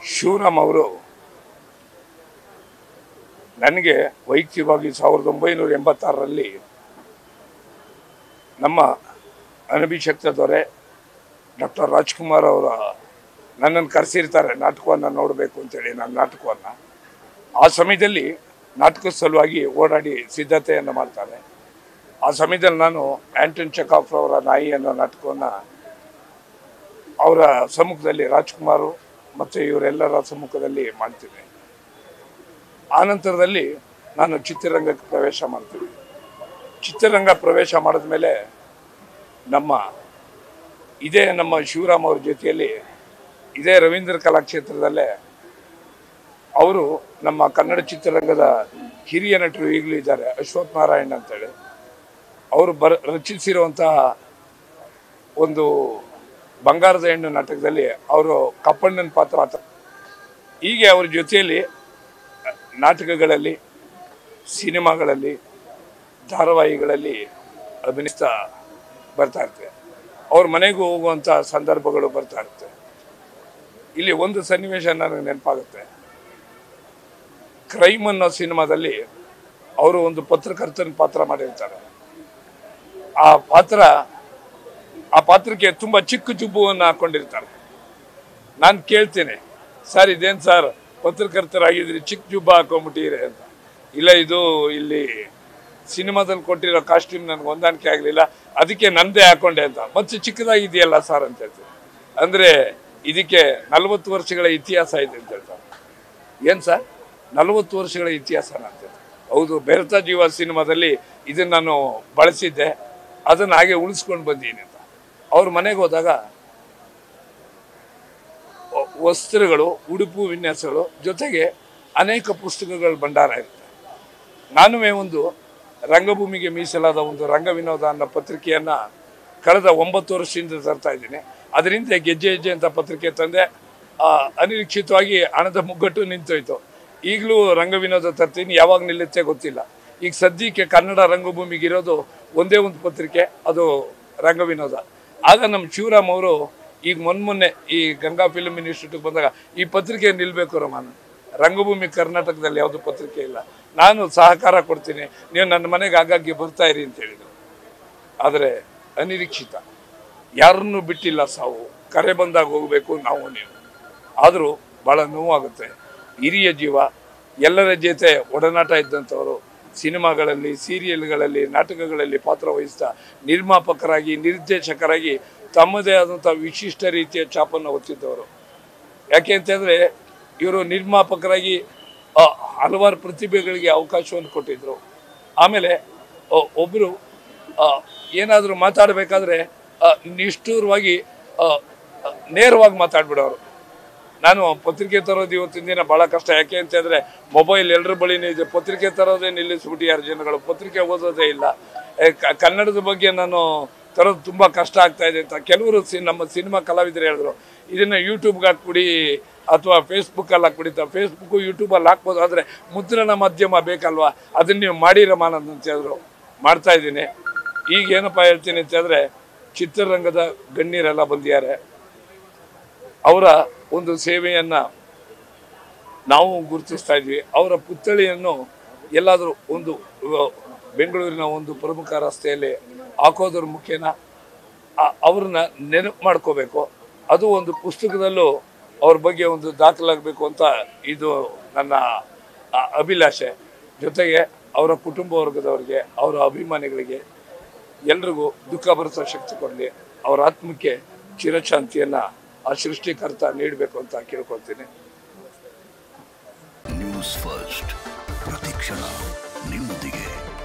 ಶಿವರಾಮ್ ಅವರು ನನಗೆ ವೈಯಕ್ತಿಕವಾಗಿ ಸಾವಿರದ ಒಂಬೈನೂರ ಎಂಬತ್ತಾರರಲ್ಲಿ ನಮ್ಮ ಅನಭಿಷಕ್ತ ದೊರೆ ಡಾಕ್ಟರ್ ರಾಜ್ಕುಮಾರ್ ಅವರ ನನ್ನನ್ನು ಕರೆಸಿರ್ತಾರೆ ನಾಟಕವನ್ನು ನೋಡಬೇಕು ಅಂತೇಳಿ ನನ್ನ ನಾಟಕವನ್ನು ಆ ಸಮಯದಲ್ಲಿ ನಾಟಕದ ಸಲುವಾಗಿ ಓಡಾಡಿ ಸಿದ್ಧತೆಯನ್ನು ಮಾಡ್ತಾರೆ ಆ ಸಮಯದಲ್ಲಿ ನಾನು ಆ್ಯಂಟನ್ ಚೆಕಾಫ್ ಅವರ ನಾಯಿ ಅನ್ನೋ ನಾಟಕವನ್ನು ಅವರ ಸಮ್ಮುಖದಲ್ಲಿ ರಾಜ್ಕುಮಾರು ಮತ್ತು ಇವರೆಲ್ಲರ ಸಮ್ಮುಖದಲ್ಲಿ ಮಾಡ್ತೀನಿ ಆನಂತರದಲ್ಲಿ ನಾನು ಚಿತ್ರರಂಗಕ್ಕೆ ಪ್ರವೇಶ ಮಾಡ್ತೀನಿ ಚಿತ್ರರಂಗ ಪ್ರವೇಶ ಮಾಡಿದ ಮೇಲೆ ನಮ್ಮ ಇದೇ ನಮ್ಮ ಶಿವರಾಮ್ ಅವ್ರ ಜೊತೆಯಲ್ಲಿ ಇದೇ ರವೀಂದ್ರ ಕಲಾಕ್ಷೇತ್ರದಲ್ಲೇ ಅವರು ನಮ್ಮ ಕನ್ನಡ ಚಿತ್ರರಂಗದ ಹಿರಿಯ ನಟರು ಈಗಲೂ ಇದ್ದಾರೆ ಅಶ್ವಥ್ ನಾರಾಯಣ್ ಅಂತೇಳಿ ಅವರು ಬರ ರಚಿಸಿರುವಂತಹ ಒಂದು ಬಂಗಾರದ ಹೆಣ್ಣು ನಾಟಕದಲ್ಲಿ ಅವರು ಕಪ್ಪಣ್ಣನ ಪಾತ್ರ ಆತ ಹೀಗೆ ಅವ್ರ ಜೊತೆಯಲ್ಲಿ ನಾಟಕಗಳಲ್ಲಿ ಸಿನಿಮಾಗಳಲ್ಲಿ ಧಾರಾವಾಹಿಗಳಲ್ಲಿ ಅಭಿನಯಿಸ್ತಾ ಬರ್ತಾ ಇರ್ತೇವೆ ಅವ್ರ ಮನೆಗೂ ಹೋಗುವಂಥ ಸಂದರ್ಭಗಳು ಬರ್ತಾ ಇರುತ್ತೆ ಇಲ್ಲಿ ಒಂದು ಸನ್ನಿವೇಶ ನನಗೆ ನೆನಪಾಗುತ್ತೆ ಕ್ರೈಮ್ ಅನ್ನೋ ಸಿನಿಮಾದಲ್ಲಿ ಅವರು ಒಂದು ಪತ್ರಕರ್ತನ ಪಾತ್ರ ಮಾಡಿರ್ತಾರೆ ಆ ಪಾತ್ರ ಆ ಪಾತ್ರಕ್ಕೆ ತುಂಬ ಚಿಕ್ಕ ಜುಬ್ಬುವನ್ನು ಹಾಕೊಂಡಿರ್ತಾರೆ ನಾನು ಕೇಳ್ತೇನೆ ಸರ್ ಇದೇನು ಸರ್ ಪತ್ರಕರ್ತರಾಗಿದ್ರಿ ಚಿಕ್ಕ ಜುಬ್ಬ ಹಾಕೊಂಡ್ಬಿಟ್ಟಿರಿ ಅಂತ ಇಲ್ಲ ಇದು ಇಲ್ಲಿ ಸಿನಿಮಾದಲ್ಲಿ ಕೊಟ್ಟಿರೋ ಕಾಸ್ಟ್ಯೂಮ್ ನನಗೆ ಹೊಂದಾಣಿಕೆ ಆಗಲಿಲ್ಲ ಅದಕ್ಕೆ ನಂದೇ ಹಾಕೊಂಡೆ ಅಂತ ಮತ್ತೆ ಚಿಕ್ಕದಾಗಿದೆಯಲ್ಲ ಸರ್ ಅಂತ ಹೇಳ್ತೀನಿ ಅಂದರೆ ಇದಕ್ಕೆ ನಲವತ್ತು ವರ್ಷಗಳ ಇತಿಹಾಸ ಇದೆ ಅಂತ ಹೇಳ್ತಾರೆ ಏನು ಸರ್ ನಲವತ್ತು ವರ್ಷಗಳ ಇತಿಹಾಸನ ಅಂತ ಹೇಳ್ತಾರೆ. ಹೌದು ಬೆರೆತ ಜೀವ ಸಿನಿಮಾದಲ್ಲಿ ಇದನ್ನು ನಾನು ಬಳಸಿದ್ದೆ ಅದನ್ನು ಹಾಗೆ ಉಳಿಸ್ಕೊಂಡು ಬಂದೀನಿ ಅಂತ ಅವ್ರ ಮನೆಗೆ ಹೋದಾಗ ವ- ವಸ್ತ್ರಗಳು ಉಡುಪು ವಿನ್ಯಾಸಗಳು ಜೊತೆಗೆ ಅನೇಕ ಪುಸ್ತಕಗಳ ಭಂಡಾರ ಇರುತ್ತೆ ನಾನುವೇ ಒಂದು ರಂಗಭೂಮಿಗೆ ಮೀಸಲಾದ ಒಂದು ರಂಗ ವಿನೋದ ಅನ್ನೋ ಪತ್ರಿಕೆಯನ್ನು ಕಳೆದ ಒಂಬತ್ತು ವರ್ಷದಿಂದ ತರ್ತಾ ಇದ್ದೀನಿ ಅದರಿಂದ ಗೆಜ್ಜೆ ಹೆಜ್ಜೆ ಅಂತ ಪತ್ರಿಕೆ ತಂದೆ ಆ, ಅನಿರೀಕ್ಷಿತವಾಗಿ ಹಣದ ಮುಗ್ಗಟ್ಟು ನಿಂತೋಯ್ತು ಈಗಲೂ ರಂಗ ವಿನೋದ ತರ್ತೀನಿ ಯಾವಾಗ ನಿಲ್ಲುತ್ತೆ ಗೊತ್ತಿಲ್ಲ ಈಗ ಸದ್ಯಕ್ಕೆ ಕನ್ನಡ ರಂಗಭೂಮಿಗೆ ಇರೋದು ಒಂದೇ ಒಂದು ಪತ್ರಿಕೆ ಅದು ರಂಗ ವಿನೋದ ಆಗ ನಮ್ಮ ಶಿವರಾಮ್ ಅವರು ಈಗ ಮೊನ್ನೆ ಈ ಗಂಗಾ ಫಿಲ್ಮ್ ಇನ್ಸ್ಟಿಟ್ಯೂಟ್ಗೆ ಬಂದಾಗ ಈ ಪತ್ರಿಕೆ ನಿಲ್ಲಬೇಕು ರಮಾನ್ ರಂಗಭೂಮಿ ಕರ್ನಾಟಕದಲ್ಲಿ ಯಾವುದು ಪತ್ರಿಕೆ ಇಲ್ಲ ನಾನು ಸಹಕಾರ ಕೊಡ್ತೀನಿ ನೀವು ನನ್ನ ಮನೆಗೆ ಆಗಾಗ್ಗೆ ಬರ್ತಾ ಇರಿ ಅಂತ ಹೇಳಿದರು ಆದರೆ ಅನಿರೀಕ್ಷಿತ ಯಾರನ್ನೂ ಬಿಟ್ಟಿಲ್ಲ ಸಾವು ಕರೆ ಬಂದಾಗ ಹೋಗಬೇಕು ನಾವು ನೀವು ಆದರೂ ಭಾಳ ನೋವಾಗುತ್ತೆ ಹಿರಿಯ ಜೀವ ಎಲ್ಲರ ಜೊತೆ ಒಡನಾಟ ಇದ್ದಂಥವರು ಸಿನಿಮಾಗಳಲ್ಲಿ ಸೀರಿಯಲ್ಗಳಲ್ಲಿ ನಾಟಕಗಳಲ್ಲಿ ಪಾತ್ರ ವಹಿಸ್ತಾ ನಿರ್ಮಾಪಕರಾಗಿ ನಿರ್ದೇಶಕರಾಗಿ ತಮ್ಮದೇ ಆದಂಥ ವಿಶಿಷ್ಟ ರೀತಿಯ ಛಾಪನ್ನು ಹೊತ್ತಿದ್ದವರು ಯಾಕೆ ಅಂತಂದರೆ ಇವರು ನಿರ್ಮಾಪಕರಾಗಿ ಆ, ಹಲವಾರು ಪ್ರತಿಭೆಗಳಿಗೆ ಅವಕಾಶವನ್ನು ಕೊಟ್ಟಿದ್ದರು ಆಮೇಲೆ ಒಬ್ಬರು ಏನಾದರೂ ಮಾತಾಡಬೇಕಾದ್ರೆ ನಿಷ್ಠೂರವಾಗಿ ಆ, ಆ, ನೇರವಾಗಿ ಮಾತಾಡ್ಬಿಡೋರು ನಾನು ಪತ್ರಿಕೆ ತರೋದು ಇವತ್ತಿನ ದಿನ ಭಾಳ ಕಷ್ಟ ಯಾಕೆ ಅಂತಂದರೆ ಮೊಬೈಲ್ ಎಲ್ಲರ ಬಳಿನೇ ಇದೆ ಪತ್ರಿಕೆ ತರೋದೇ ನಿಲ್ಲಿಸ್ಬಿಟ್ಟಿದ್ದಾರೆ ಜನಗಳು ಪತ್ರಿಕೆ ಓದೋದೇ ಇಲ್ಲ ಏ, ಕ- ಕನ್ನಡದ ಬಗ್ಗೆ ನಾನು ತರೋದು ತುಂಬ ಕಷ್ಟ ಆಗ್ತಾ ಇದೆ ಅಂತ ಕೆಲವರು ಸಿ ನಮ್ಮ ಸಿನಿಮಾ ಕಲಾವಿದರು ಹೇಳಿದ್ರು ಇದನ್ನು ಯೂಟ್ಯೂಬ್ಗೆ ಹಾಕ್ಬಿಡಿ ಅಥವಾ ಫೇಸ್ಬುಕ್ಕಲ್ಲಿ ಹಾಕ್ಬಿಡಿ ಅಂತ ಫೇಸ್ಬುಕ್ಕು ಯೂಟ್ಯೂಬಲ್ಲಿ ಹಾಕ್ಬೋದು ಆದರೆ ಮುದ್ರಣ ಮಾಧ್ಯಮ ಬೇಕಲ್ವಾ ಅದನ್ನು ನೀವು ಮಾಡಿ ರಮಾನಂದ್ ಅಂತ ಹೇಳಿದ್ರು ಮಾಡ್ತಾ ಇದ್ದೀನಿ ಈಗ ಏನಪ್ಪ ಹೇಳ್ತೀನಿ ಅಂತಂದರೆ ಚಿತ್ರರಂಗದ ಗಣ್ಯರೆಲ್ಲ ಬಂದಿದ್ದಾರೆ ಅವರ ಒಂದು ಸೇವೆಯನ್ನು ನಾವು ಗುರುತಿಸ್ತಾ ಇದ್ವಿ ಅವರ ಪುತ್ಥಳಿಯನ್ನು ಎಲ್ಲಾದರೂ ಒಂದು ಅಹ್, ಬೆಂಗಳೂರಿನ ಒಂದು ಪ್ರಮುಖ ರಸ್ತೆಯಲ್ಲಿ ಹಾಕೋದ್ರ ಮುಖೇನ ಆ- ಅವ್ರನ್ನ ನೆನಪು ಮಾಡ್ಕೋಬೇಕು ಅದು ಒಂದು ಪುಸ್ತಕದಲ್ಲೂ ಅವ್ರ ಬಗ್ಗೆ ಒಂದು ದಾಖಲಾಗಬೇಕು ಅಂತ ಇದು ನನ್ನ ಆ, ಅಭಿಲಾಷೆ ಜೊತೆಗೆ ಅವರ ಕುಟುಂಬ ವರ್ಗದವರಿಗೆ ಅವರ ಅಭಿಮಾನಿಗಳಿಗೆ ಎಲ್ರಿಗೂ ದುಃಖ ಭರಿಸೋ ಶಕ್ತಿ ಕೊಡಲಿ ಅವರ ಆತ್ಮಕ್ಕೆ ಚಿರಶಾಂತಿಯನ್ನು ಆ ಸೃಷ್ಟಿಕರ್ತ ನೀಡಬೇಕು ಅಂತ ಕೇಳ್ಕೊಳ್ತೀನಿ ನ್ಯೂಸ್ ಫಸ್ಟ್ ಪ್ರತಿಕ್ಷಣ ನಿಮ್ಮೊಂದಿಗೆ